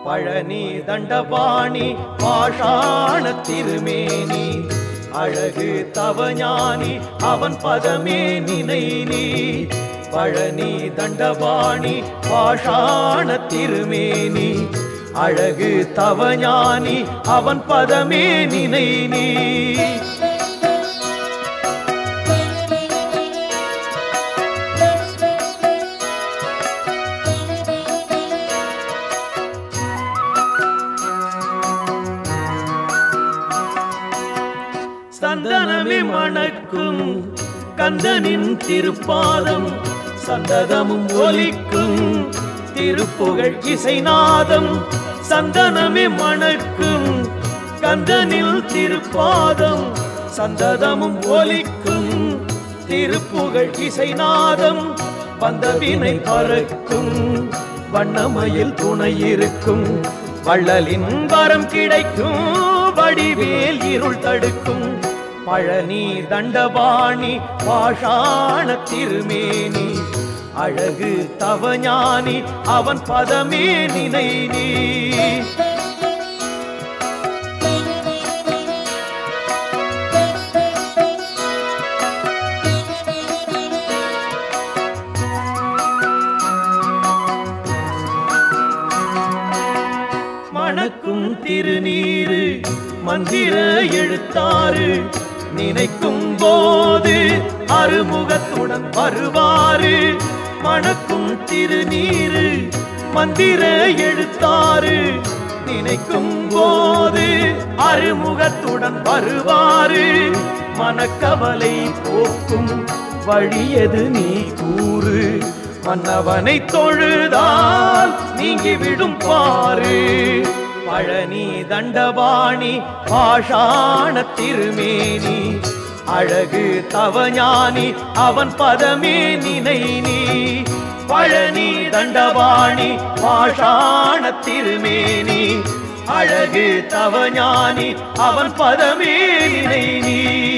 பழனி தண்டபாணி பாஷாண திருமேனி அழகு தவஞானி அவன் பதமே நினை நீ பழனி தண்டபாணி பாஷாண திருமேனி அழகு தவஞானி அவன் பதமே நினை நீ சந்தனமே மணக்கும் கந்தனின் திருப்பாதம் சந்ததமும் ஒலிக்கும் திருப்புகழ் இசைநாதம் சந்தனமே மணக்கும் கந்தனில் திருப்பாதம் சந்ததமும் ஒலிக்கும் திருப்புகழ் இசைநாதம் பந்தவினை பறக்கும் வண்ணமயில் துணை இருக்கும் வள்ளலின் வரம் கிடைக்கும் வடிவேல் இருள் தடுக்கும் பழனி தண்டபாணி பாஷாண திருமேனி அழகு தவஞானி அவன் பதமே நினை நீ மணக்கும் திருநீரு மந்திர எழுத்தாறு நினைக்கும் போது அருமுகத்துடன் வருவாரு மணக்கும் திருநீரு மந்திர எழுத்தாறு நினைக்கும் போது அருமுகத்துடன் வருவாரு மனக்கவலை போக்கும் வழியது நீ கூறு மன்னவனை தொழுதால் நீங்கிவிடும் பாரு பழனி தண்டபாணி பாஷாண திருமேனி அழகு தவஞானி அவன் பதமே நினை நீ பழனி தண்டபாணி பாஷாண திருமேனி அழகு தவஞானி அவன் பதமே நினை நீ